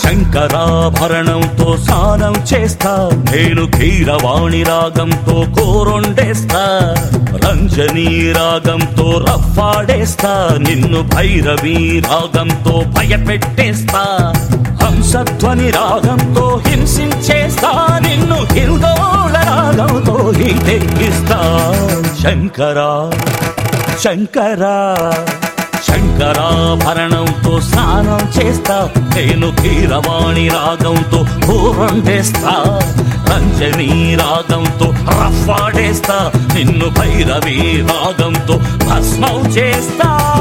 శంకరాభరణంతో స్నానం చేస్తా నేను కీరవాణి రాగంతో కోరొండేస్తా రంజనీ రాగంతో రఫాడేస్తా నిన్ను భైరవి రాగంతో భయపెట్టేస్తా హంసధ్వని రాగంతో హింసించేస్తా నిన్ను హిందోళ రాగంతో హితెక్కిస్తా శంకరా శంకరా శంకరాభరణంతో స్నానం చేస్తా నేను కీరవాణి రాగంతో పూరండేస్తా రంజనీ రాగంతో రఫాడేస్తా నిన్ను భైరవి రాగంతో భస్మం చేస్తా